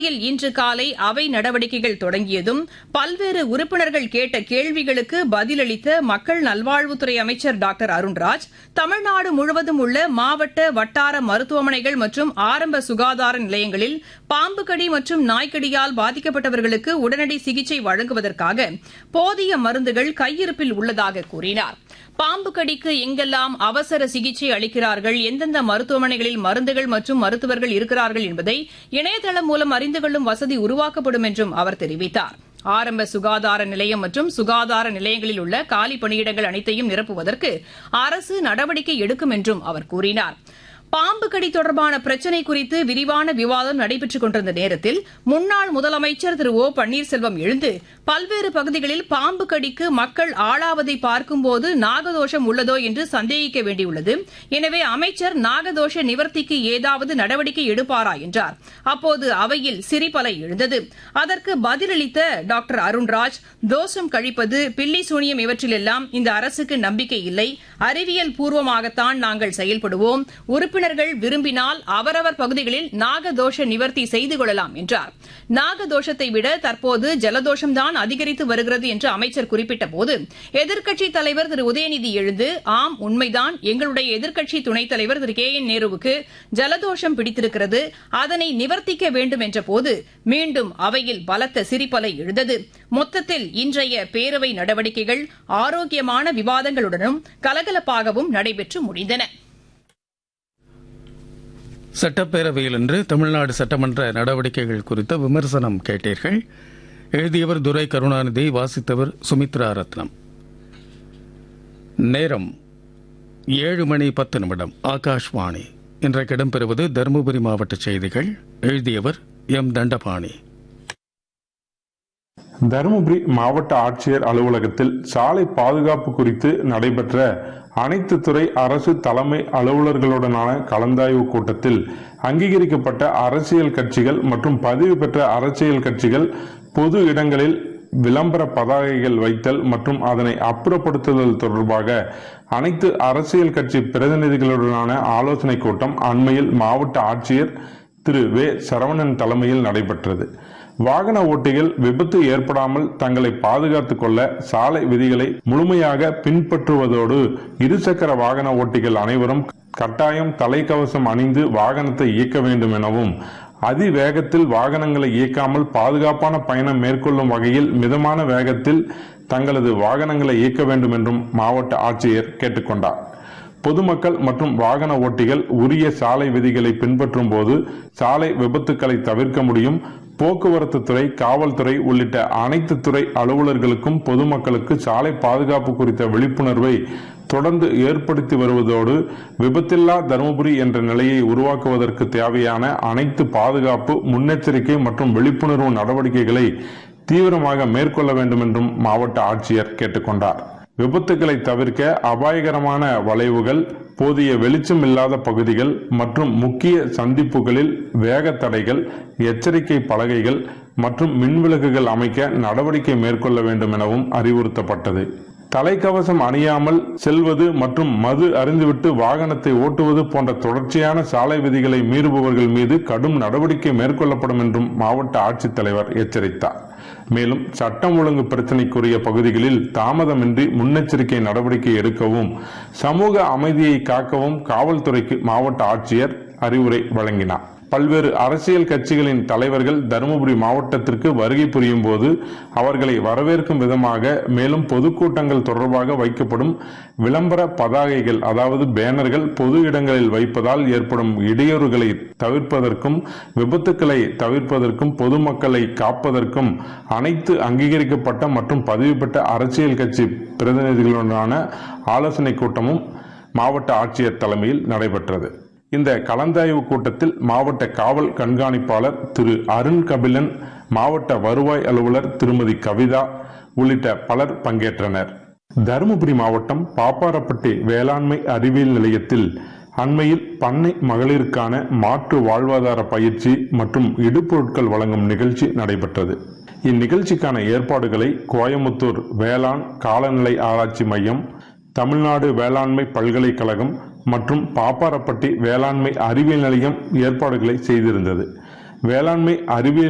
அவையில் இன்று காலை அவை நடவடிக்கைகள் தொடங்கியதும் பல்வேறு உறுப்பினர்கள் கேட்ட கேள்விகளுக்கு பதிலளித்த மக்கள் நல்வாழ்வுத்துறை அமைச்சர் டாக்டர் அருண்ராஜ் தமிழ்நாடு முழுவதும் உள்ள மாவட்ட வட்டார மருத்துவமனைகள் மற்றும் ஆரம்ப சுகாதார நிலையங்களில் பாம்பு கடி மற்றும் நாய்க்கடியால் பாதிக்கப்பட்டவர்களுக்கு உடனடி சிகிச்சை வழங்குவதற்காக போதிய மருந்துகள் கையிருப்பில் உள்ளதாக கூறினார் பாம்பு கடிக்கு எங்கெல்லாம் அவசர சிகிச்சை அளிக்கிறார்கள் எந்தெந்த மருத்துவமனைகளில் மருந்துகள் மற்றும் மருத்துவர்கள் இருக்கிறார்கள் என்பதை இணையதளம் மூலம் அறிந்து கொள்ளும் வசதி உருவாக்கப்படும் என்றும் அவர் தெரிவித்தார் ஆரம்ப சுகாதார நிலையம் மற்றும் சுகாதார நிலையங்களில் உள்ள காலி பணியிடங்கள் அனைத்தையும் நிரப்புவதற்கு அரசு நடவடிக்கை எடுக்கும் என்றும் அவர் கூறினார் பாம்பு கடி தொடர்பான பிரச்சினை குறித்து விரிவான விவாதம் நடைபெற்றுக் கொண்டிருந்த நேரத்தில் முன்னாள் முதலமைச்சர் திரு ஓ பன்னீர்செல்வம் எழுந்து பல்வேறு பகுதிகளில் பாம்பு கடிக்கு மக்கள் ஆளாவதை பார்க்கும்போது நாகதோஷம் உள்ளதோ என்று சந்தேகிக்க வேண்டியுள்ளது எனவே அமைச்சர் நாகதோஷ நிவர்த்திக்கு ஏதாவது நடவடிக்கை எடுப்பாரா என்றார் அப்போது அவையில் சிரிப்பலை எழுந்தது அதற்கு பதிலளித்த டாக்டர் அருண்ராஜ் தோஷம் கழிப்பது பில்லி சூனியம் இவற்றிலெல்லாம் இந்த அரசுக்கு நம்பிக்கை இல்லை அறிவியல் பூர்வமாகத்தான் நாங்கள் செயல்படுவோம் உறுப்பினர்கள் விரும்பினால் அவரவர் பகுதிகளில் நாகதோஷ நிவர்த்தி செய்து கொள்ளலாம் என்றார் நாகதோஷத்தை விட தற்போது ஜலதோஷம்தான் அதிகரித்து வருகிறது என்று அமைச்சர் குறிப்பிட்டபோது எதிர்க்கட்சித் தலைவர் திரு உதயநிதி எழுந்து ஆம் உண்மைதான் எங்களுடைய எதிர்க்கட்சி துணைத் தலைவர் திரு கே என் நேருவுக்கு ஜலதோஷம் பிடித்திருக்கிறது அதனை நிவர்த்திக்க வேண்டும் என்றபோது மீண்டும் அவையில் பலத்த சிரிப்பலை எழுந்தது மொத்தத்தில் இன்றைய பேரவை நடவடிக்கைகள் ஆரோக்கியமான விவாதங்களுடனும் கலகலப்பாகவும் நடைபெற்று முடிந்தன சட்டப்பேரவையில் இன்று தமிழ்நாடு சட்டமன்ற நடவடிக்கைகள் குறித்த விமர்சனம் கேட்டீர்கள் எழுதியவர் துரை கருணாநிதி வாசித்தவர் சுமித்ரா ரத்னம் நேரம் ஏழு மணி பத்து நிமிடம் ஆகாஷ்வாணி இன்றைக்கு இடம்பெறுவது தருமபுரி மாவட்ட செய்திகள் எழுதியவர் எம் தண்டபாணி தருமபுரி மாவட்ட ஆட்சியர் அலுவலகத்தில் சாலை பாதுகாப்பு குறித்து நடைபெற்ற அனைத்து துறை அரசு தலைமை அலுவலர்களுடனான கலந்தாய்வு கூட்டத்தில் அங்கீகரிக்கப்பட்ட அரசியல் கட்சிகள் மற்றும் பதிவு பெற்ற அரசியல் கட்சிகள் பொது இடங்களில் விளம்பர பதாகைகள் வைத்தல் மற்றும் அதனை அப்புறப்படுத்துதல் தொடர்பாக அனைத்து அரசியல் கட்சி பிரதிநிதிகளுடனான ஆலோசனை கூட்டம் அண்மையில் மாவட்ட ஆட்சியர் திரு வே சரவணன் தலைமையில் நடைபெற்றது வாகன ஓட்டிகள் விபத்து ஏற்படாமல் தங்களை பாதுகாத்துக் கொள்ள சாலை விதிகளை முழுமையாக பின்பற்றுவதோடு இருசக்கர வாகன ஓட்டிகள் அனைவரும் கட்டாயம் தலைக்கவசம் அணிந்து வாகனத்தை இயக்க வேண்டும் எனவும் அதிவேகத்தில் வாகனங்களை இயக்காமல் பாதுகாப்பான பயணம் மேற்கொள்ளும் வகையில் மிதமான வேகத்தில் தங்களது வாகனங்களை இயக்க வேண்டும் என்றும் மாவட்ட ஆட்சியர் கேட்டுக்கொண்டார் பொதுமக்கள் மற்றும் வாகன ஓட்டிகள் உரிய சாலை விதிகளை பின்பற்றும் போது சாலை விபத்துக்களை தவிர்க்க முடியும் போக்குவரத்து துறை காவல்துறை உள்ளிட்ட அனைத்து துறை அலுவலர்களுக்கும் பொதுமக்களுக்கு சாலை பாதுகாப்பு குறித்த விழிப்புணர்வை தொடர்ந்து ஏற்படுத்தி வருவதோடு விபத்தில்லா தருமபுரி என்ற நிலையை உருவாக்குவதற்கு தேவையான அனைத்து பாதுகாப்பு முன்னெச்சரிக்கை மற்றும் விழிப்புணர்வு நடவடிக்கைகளை தீவிரமாக மேற்கொள்ள வேண்டும் என்றும் மாவட்ட ஆட்சியர் கேட்டுக்கொண்டார் விபத்துகளை தவிர்க்க அபாயகரமான வளைவுகள் போதிய வெளிச்சம் இல்லாத பகுதிகள் மற்றும் முக்கிய சந்திப்புகளில் வேக தடைகள் எச்சரிக்கை பலகைகள் மற்றும் மின்விளக்குகள் அமைக்க நடவடிக்கை மேற்கொள்ள வேண்டும் எனவும் அறிவுறுத்தப்பட்டது தலைக்கவசம் அணியாமல் செல்வது மற்றும் மது அறிந்துவிட்டு வாகனத்தை ஓட்டுவது போன்ற தொடர்ச்சியான சாலை விதிகளை மீறுபவர்கள் மீது கடும் நடவடிக்கை மேற்கொள்ளப்படும் என்றும் மாவட்ட ஆட்சித்தலைவர் எச்சரித்தார் மேலும் சட்டம் ஒழுங்கு பிரச்சினைக்குரிய பகுதிகளில் தாமதமின்றி முன்னெச்சரிக்கை நடவடிக்கை எடுக்கவும் சமூக அமைதியை காக்கவும் காவல்துறைக்கு மாவட்ட ஆட்சியர் அறிவுரை வழங்கினார் பல்வேறு அரசியல் கட்சிகளின் தலைவர்கள் தருமபுரி மாவட்டத்திற்கு வருகை புரியும் போது அவர்களை வரவேற்கும் விதமாக மேலும் பொதுக்கூட்டங்கள் தொடர்பாக வைக்கப்படும் விளம்பர பதாகைகள் அதாவது பேனர்கள் பொது இடங்களில் வைப்பதால் ஏற்படும் இடையூறுகளை தவிர்ப்பதற்கும் விபத்துக்களை தவிர்ப்பதற்கும் பொதுமக்களை காப்பதற்கும் அனைத்து அங்கீகரிக்கப்பட்ட மற்றும் பதிவு பெற்ற அரசியல் கட்சி பிரதிநிதிகளுடனான ஆலோசனை கூட்டமும் மாவட்ட ஆட்சியர் தலைமையில் நடைபெற்றது இந்த கலந்தாய்வு கூட்டத்தில் மாவட்ட காவல் கண்காணிப்பாளர் திரு அருண் கபிலன் மாவட்ட வருவாய் அலுவலர் திருமதி கவிதா உள்ளிட்ட பலர் பங்கேற்றனர் தருமபுரி மாவட்டம் பாப்பாரப்பட்டி வேளாண்மை அறிவியல் நிலையத்தில் அண்மையில் பண்ணை மகளிருக்கான மாற்று வாழ்வாதார பயிற்சி மற்றும் இடுபொருட்கள் வழங்கும் நிகழ்ச்சி நடைபெற்றது இந்நிகழ்ச்சிக்கான ஏற்பாடுகளை கோயமுத்தூர் வேளாண் காலநிலை ஆராய்ச்சி மையம் தமிழ்நாடு வேளாண்மை பல்கலைக்கழகம் மற்றும் பாப்பாரப்பட்டி வேளாண்மை அறிவியல் நிலையம் ஏற்பாடுகளை செய்திருந்தது வேளாண்மை அறிவியல்